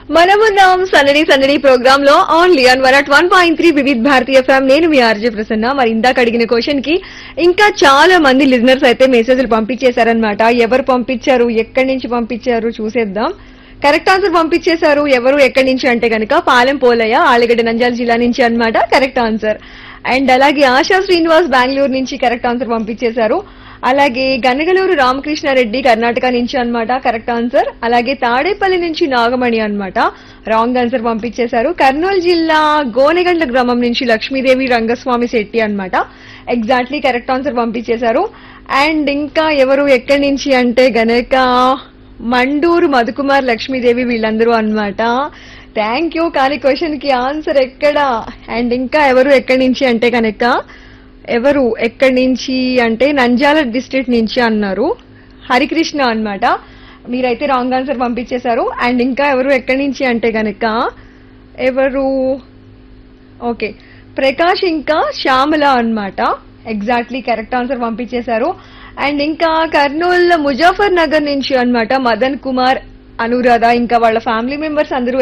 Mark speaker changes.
Speaker 1: మనమున్నాం సందడి సందడి ప్రోగ్రామ్ లో only on one at one point three Vividh Bharatiya FM నేను మీ ఆర్జే ప్రసన్న మరి ఇందాక అడిగిన క్వశ్చన్ కి ఇంకా చాలా మంది లిజనర్స్ అయితే మెసేజ్లు పంపించేశారనమాట ఎవరు పంపించారు ఎక్కడి నుంచి పంపించారు చూసేద్దాం కరెక్ట్ ఆన్సర్ పంపించేశారు ఎవరు ఎక్కడి నుంచి అంటే కనుక పాలెం పోలయ్య ఆలగడ్డ నంద్యాల జిల్లా నుంచి అన్నమాట కరెక్ట్ ఆన్సర్ అండ్ అలాగే ఆశా శ్రీనివాస్ బెంగళూరు నుంచి కరెక్ట్ ఆన్సర్ పంపించేశారు అలాగే గనగలూరు రామకృష్ణారెడ్డి కర్ణాటక నుంచి అన్నమాట కరెక్ట్ ఆన్సర్ అలాగే తాడేపల్లి నుంచి నాగమణి అన్నమాట రాంగ్ ఆన్సర్ పంపించేశారు కర్నూలు జిల్లా గోనెగండ్ల గ్రామం నుంచి లక్ష్మీదేవి రంగస్వామి శెట్టి అన్నమాట ఎగ్జాక్ట్లీ కరెక్ట్ ఆన్సర్ పంపించేశారు అండ్ ఇంకా ఎవరు ఎక్కడి నుంచి అంటే గనక మండూరు మధుకుమార్ లక్ష్మీదేవి వీళ్ళందరూ అన్నమాట థ్యాంక్ యూ కానీ క్వశ్చన్ కి ఆన్సర్ ఎక్కడ అండ్ ఇంకా ఎవరు ఎక్కడి నుంచి అంటే కనుక ఎవరు ఎక్కడి నుంచి అంటే నంద్యాల డిస్ట్రిక్ట్ నుంచి అన్నారు హరికృష్ణ అన్నమాట మీరైతే రాంగ్ ఆన్సర్ పంపించేశారు అండ్ ఇంకా ఎవరు ఎక్కడి నుంచి అంటే గనక ఎవరు ఓకే ప్రకాష్ ఇంకా శ్యామల అన్నమాట ఎగ్జాక్ట్లీ కరెక్ట్ ఆన్సర్ పంపించేశారు అండ్ ఇంకా కర్నూలు ముజాఫర్ నగర్ నుంచి అన్నమాట మదన్ కుమార్ అనురాధ ఇంకా వాళ్ళ ఫ్యామిలీ మెంబర్స్ అందరూ